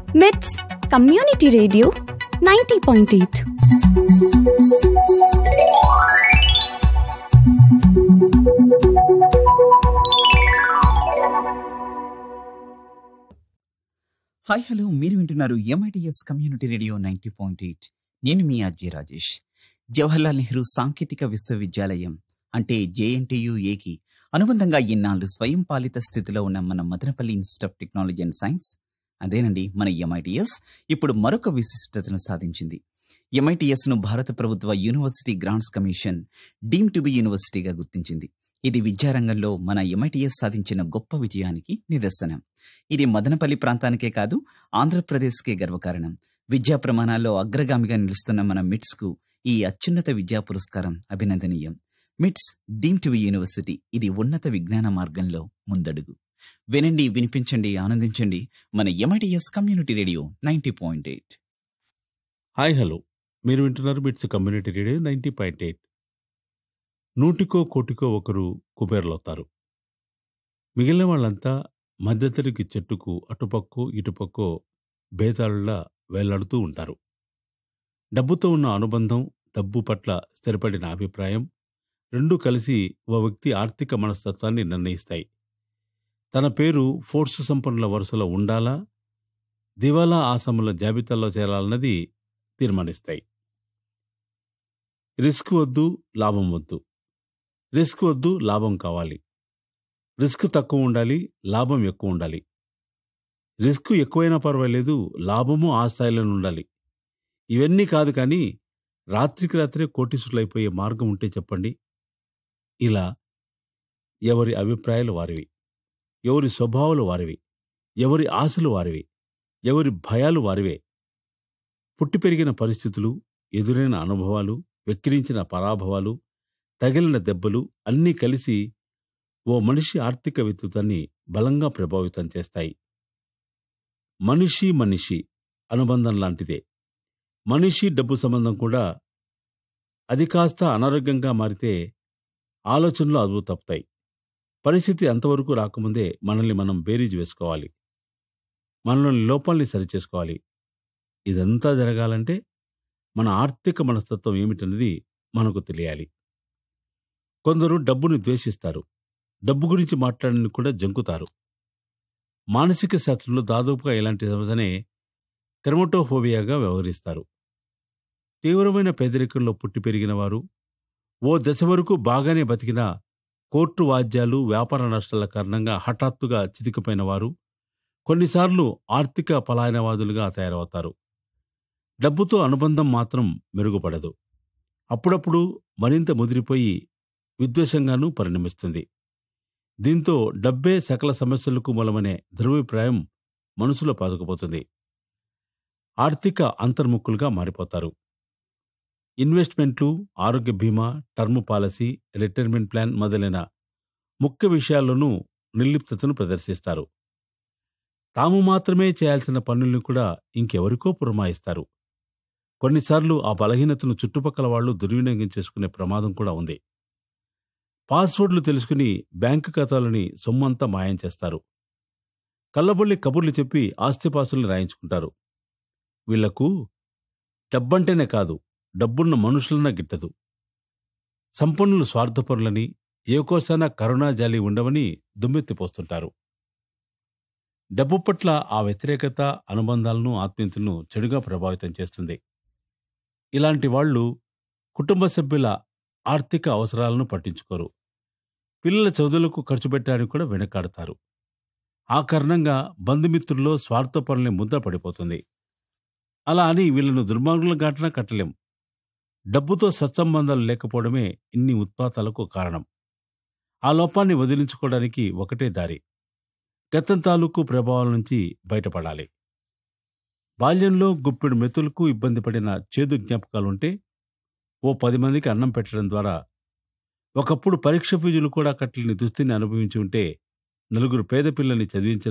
with community radio ninety point eight hi hello మీరు వింటున్నారు MITS community radio ninety point eight నేను మీ అజయ్ రాజేష్ జవహర్లాల్ నెహ్రూ సాంకేతిక విశ్వవిద్యాలయం అంటే జేఎన్టీయు ఏకి అనుబంధంగా ఇన్నాళ్ళు స్వయం పాలిత స్థితిలో ఉన్న మన Madanapalle Institute of Technology and Science అదేనండి మన ఎంఐటిఎస్ ఇప్పుడు మరొక విశిష్టతను సాధించింది ఎంఐటిఎస్ ను భారత ప్రభుత్వ University Grants Commission deem to be యూనివర్సిటీగా గుర్తించింది ఇది విద్యారంగంలో మన ఎంఐటిఎస్ సాధించిన గొప్ప విజయానికి నిదర్శనం ఇది మదనపల్లి ప్రాంతానికే కాదు ఆంధ్రప్రదేశ్కే గర్వకారణం విద్యా ప్రమాణాల్లో అగ్రగామిగా నిలుస్తున్న మన మిట్స్ కు ఈ అత్యున్నత విద్యా పురస్కారం అభినందనీయం మిట్స్ డీమ్ టు యూనివర్సిటీ ఇది ఉన్నత విజ్ఞాన మార్గంలో ముందడుగు వినండి వినిపించండి ఆనందించండి మన MITS community radio ninety point eight hi hello మీరు వింటున్నారు BITS community radio ninety point eight నూటికో కోటికో ఒకరు కుబేర్లవుతారు మిగిలిన వాళ్ళంతా మధ్యతరగతి చెట్టుకు అటుపక్కో ఇటుపక్కో బేతాళులా వేలాడుతూ ఉంటారు డబ్బుతో ఉన్న అనుబంధం డబ్బు పట్ల స్థిరపడిన అభిప్రాయం రెండూ కలిసి ఓ వ్యక్తి ఆర్థిక మనస్తత్వాన్ని నిర్ణయిస్తాయి తన పేరు ఫోర్స్ సంపన్నుల వరుసలో ఉండాలా దివాలా ఆసముల జాబితాలో చేరాలన్నది తీర్మానిస్తాయి రిస్క్ వద్దు లాభం వద్దు రిస్క్ వద్దు లాభం కావాలి రిస్క్ తక్కువ ఉండాలి లాభం ఎక్కువ ఉండాలి రిస్క్ ఎక్కువైనా పర్వాలేదు లాభము ఆ స్థాయిలోనే ఉండాలి ఇవన్నీ కాదు కానీ రాత్రికి రాత్రే కోటీసులైపోయే మార్గం ఉంటే చెప్పండి ఇలా ఎవరి అభిప్రాయాలు వారివి ఎవరి స్వభావాలు వారివి ఎవరి ఆశలు వారివి ఎవరి భయాలు వారివే పుట్టి పెరిగిన పరిస్థితులు ఎదురైన అనుభవాలు వెక్కిరించిన పరాభవాలు తగిలిన దెబ్బలు అన్నీ కలిసి ఓ మనిషి ఆర్థిక వ్యక్తిత్వాన్ని బలంగా ప్రభావితం చేస్తాయి మనిషి మనిషి అనుబంధం లాంటిదే మనిషి డబ్బు సంబంధం కూడా అది కాస్త అనారోగ్యంగా మారితే ఆలోచనలు అదుపు తప్పుతాయి పరిస్థితి అంతవరకు రాకముందే మనల్ని మనం బేరీజు వేసుకోవాలి మనలోని లోపాల్ని సరిచేసుకోవాలి ఇదంతా జరగాలంటే మన ఆర్థిక మనస్తత్వం ఏమిటన్నది మనకు తెలియాలి కొందరు డబ్బుని ద్వేషిస్తారు డబ్బు గురించి మాట్లాడని కూడా జంకుతారు మానసిక శాస్త్రంలో దాదాపుగా ఇలాంటి సమస్యనే క్రమటోఫోబియాగా వ్యవహరిస్తారు తీవ్రమైన పేదరికంలో పుట్టి పెరిగిన వారు ఓ దశ వరకు బాగానే బతికిన కోర్టు వాద్యాలు వ్యాపార నష్టాల కారణంగా హఠాత్తుగా చితికిపోయిన వారు కొన్నిసార్లు ఆర్థిక పలాయనవాదులుగా తయారవుతారు డబ్బుతో అనుబంధం మాత్రం మెరుగుపడదు అప్పుడప్పుడు మరింత ముదిరిపోయి విద్వేషంగానూ పరిణమిస్తుంది దీంతో డబ్బే సకల సమస్యలకు మూలమనే ధృవీప్రాయం మనసులో పాదుకుపోతుంది ఆర్థిక అంతర్ముఖులుగా మారిపోతారు ఇన్వెస్ట్మెంట్లు ఆరోగ్య బీమా టర్మ్ పాలసీ రిటైర్మెంట్ ప్లాన్ మొదలైన ముఖ్య విషయాల్లోనూ నిర్లిప్తతను ప్రదర్శిస్తారు తాము మాత్రమే చేయాల్సిన పనుల్ని కూడా ఇంకెవరికో పురమాయిస్తారు కొన్నిసార్లు ఆ బలహీనతను చుట్టుపక్కల వాళ్ళు దుర్వినియోగం చేసుకునే ప్రమాదం కూడా ఉంది పాస్వర్డ్లు తెలుసుకుని బ్యాంకు ఖాతాలని సొమ్మంతా మాయం చేస్తారు కళ్ళబొల్లి కబుర్లు చెప్పి ఆస్తిపాస్తుల్ని రాయించుకుంటారు వీళ్లకు డబ్బంటేనే కాదు డబ్బున్న మనుషులన్నా గిట్టదు సంపన్నులు స్వార్థపరులని ఏకోసాన కరుణాజాలి ఉండవని దుమ్మెత్తిపోస్తుంటారు డబ్బు పట్ల ఆ వ్యతిరేకత అనుబంధాలను ఆత్మీయతను చెడుగా ప్రభావితం చేస్తుంది ఇలాంటి వాళ్ళు కుటుంబ సభ్యుల ఆర్థిక అవసరాలను పట్టించుకోరు పిల్లల చదువులకు ఖర్చు పెట్టడానికి కూడా వెనకాడతారు ఆ కారణంగా బంధుమిత్రుల్లో స్వార్థపరులని ముద్ద పడిపోతుంది అలా అని వీళ్ళను దుర్మార్గుల ఘటన కట్టలేం డబ్బుతో సత్సంబంధాలు లేకపోవడమే ఇన్ని ఉత్పాతాలకు కారణం ఆ లోపాన్ని వదిలించుకోవడానికి ఒకటే దారి గతం తాలూకు ప్రభావాల నుంచి బయటపడాలి బాల్యంలో గుప్పెడు మెతులకు ఇబ్బంది పడిన చేదు జ్ఞాపకాలుంటే ఓ పది మందికి అన్నం పెట్టడం ద్వారా ఒకప్పుడు పరీక్ష ఫీజులు కూడా కట్టలేని దుస్థితిని అనుభవించి ఉంటే నలుగురు పేద పిల్లల్ని చదివించడం